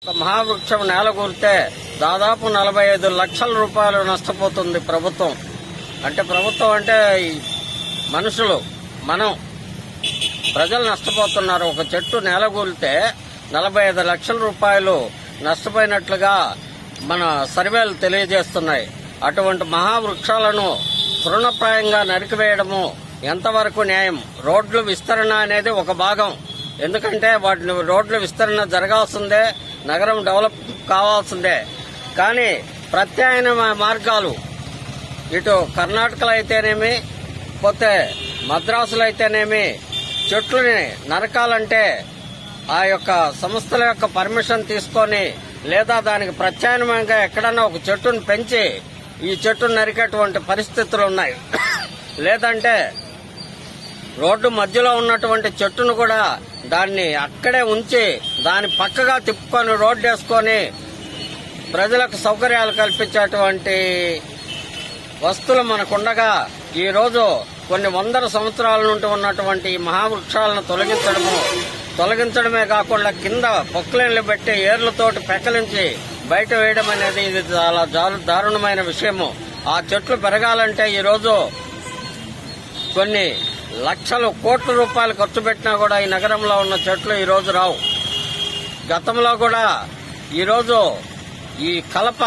ఒక మహావృక్షం నేలకూరితే దాదాపు నలభై ఐదు లక్షల రూపాయలు నష్టపోతుంది ప్రభుత్వం అంటే ప్రభుత్వం అంటే ఈ మనుషులు మనం ప్రజలు నష్టపోతున్నారు ఒక చెట్టు నేలకూలితే నలభై ఐదు లక్షల రూపాయలు నష్టపోయినట్లుగా మన సర్వేలు తెలియజేస్తున్నాయి అటువంటి మహావృక్షాలను తృణప్రాయంగా నరికివేయడము ఎంతవరకు న్యాయం రోడ్లు విస్తరణ అనేది ఒక భాగం ఎందుకంటే వాటిని రోడ్ల విస్తరణ జరగాల్సిందే నగరం డెవలప్ కావాల్సిందే కానీ ప్రత్యామ్నాయ మార్గాలు ఇటు కర్ణాటకలో అయితేనేమి పోతే మద్రాసులో అయితేనేమి చెట్లని నరకాలంటే ఆ యొక్క సంస్థల యొక్క పర్మిషన్ తీసుకొని లేదా దానికి ప్రత్యామ్నాయంగా ఎక్కడన్నా ఒక చెట్టును పెంచి ఈ చెట్టును నరికేటువంటి పరిస్థితులు ఉన్నాయి లేదంటే రోడ్డు మధ్యలో ఉన్నటువంటి చెట్టును కూడా దాన్ని అక్కడే ఉంచి దాని పక్కగా తిప్పుకొని రోడ్డు వేసుకొని ప్రజలకు సౌకర్యాలు కల్పించేటువంటి వస్తువులు మనకుండగా ఈ రోజు కొన్ని వందల సంవత్సరాల నుండి ఉన్నటువంటి ఈ మహావృక్షాలను తొలగించడము తొలగించడమే కాకుండా కింద పొక్కులేళ్లు పెట్టి ఏర్లతోటి పెక్కలించి బయట వేయడం అనేది ఇది చాలా దారు- దారుణమైన విషయము ఆ చెట్లు పెరగాలంటే ఈ రోజు కొన్ని లక్షలు కోట్ల రూపాయలు ఖర్చు పెట్టినా కూడా ఈ నగరంలో ఉన్న చెట్లు ఈ రోజు రావు గతంలో కూడా ఈరోజు ఈ కలప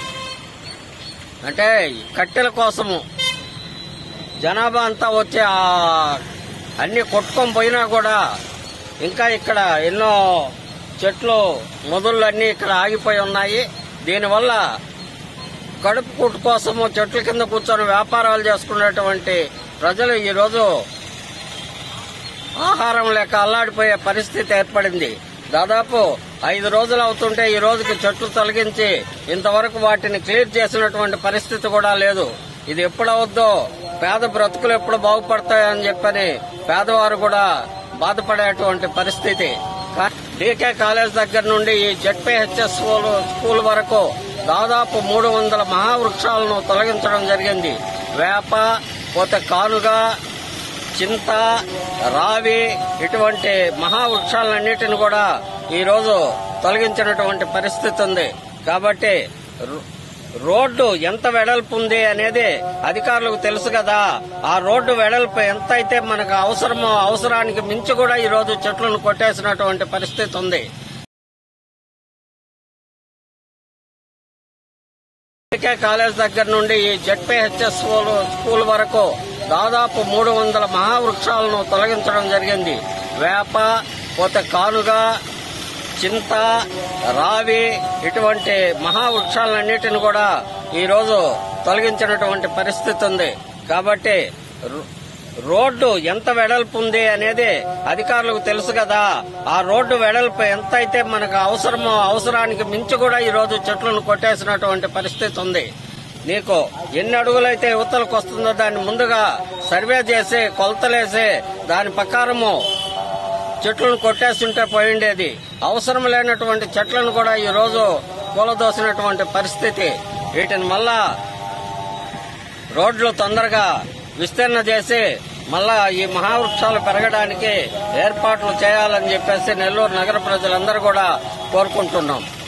అంటే ఈ కట్టెల కోసము జనాభా అంతా వచ్చి ఆ అన్ని కొట్టుకొని పోయినా కూడా ఇంకా ఇక్కడ ఎన్నో చెట్లు మొదళ్ళు అన్ని ఇక్కడ ఆగిపోయి ఉన్నాయి దీనివల్ల కడుపు కుట్టు కోసము చెట్ల కింద కూర్చొని వ్యాపారాలు చేసుకునేటువంటి ప్రజలు ఈరోజు ఆహారం లేక అల్లాడిపోయే పరిస్థితి ఏర్పడింది దాదాపు ఐదు రోజులు అవుతుంటే ఈ రోజుకి చెట్లు తొలగించి ఇంతవరకు వాటిని క్లియర్ చేసినటువంటి పరిస్థితి కూడా లేదు ఇది ఎప్పుడవుద్దో పేద బ్రతుకులు ఎప్పుడు బాగుపడతాయని చెప్పని పేదవారు కూడా బాధపడేటువంటి పరిస్థితి డీకే కాలేజ్ దగ్గర నుండి ఈ జెడ్పీహెచ్ఎస్ స్కూల్ వరకు దాదాపు మూడు వందల మహావృక్షాలను తొలగించడం జరిగింది వేప పోతే కానుగా చింత రావి ఇటువంటి మహావృక్షాలన్నిటిని కూడా ఈ రోజు తొలగించినటువంటి పరిస్థితి ఉంది కాబట్టి రో- రోడ్డు ఎంత వెడల్పు ఉంది అనేది అధికారులకు తెలుసు కదా ఆ రోడ్డు వెడల్పు ఎంత అయితే మనకు అవసరమో అవసరానికి మించి కూడా ఈ రోజు చెట్లను కొట్టేసినటువంటి పరిస్థితి ఉంది కేకే కాలేజ్ దగ్గర నుండి ఈ జెడ్పీహెచ్ఎస్ స్కూల్ వరకు దాదాపు మూడు వందల మహావృక్షాలను తొలగించడం జరిగింది వేప పోతే కానుగా చింత రావి ఇటువంటి మహావృక్షాలన్నిటిని కూడా ఈ రోజు తొలగించినటువంటి పరిస్థితి ఉంది కాబట్టి రో- రోడ్డు ఎంత వెడల్పు ఉంది అనేది అధికారులకు తెలుసు కదా ఆ రోడ్డు వెడల్పు ఎంత అయితే మనకు అవసరమో అవసరానికి మించి కూడా ఈ రోజు చెట్లను కొట్టేసినటువంటి పరిస్థితి ఉంది నీకు ఎన్ని అడుగులైతే యువతలకు వస్తుందో దాన్ని ముందుగా సర్వే చేసి కొలతలేసి దాని ప్రకారము చెట్లను కొట్టేస్తుంటే పోయిండేది అవసరం లేనటువంటి చెట్లను కూడా ఈ రోజు కూలదోసినటువంటి పరిస్థితి వీటిని మళ్ళా రోడ్లు తొందరగా విస్తరణ చేసి మళ్ళా ఈ మహావృక్షాలు పెరగడానికి ఏర్పాట్లు చేయాలని చెప్పేసి నెల్లూరు నగర ప్రజలందరూ కూడా కోరుకుంటున్నాం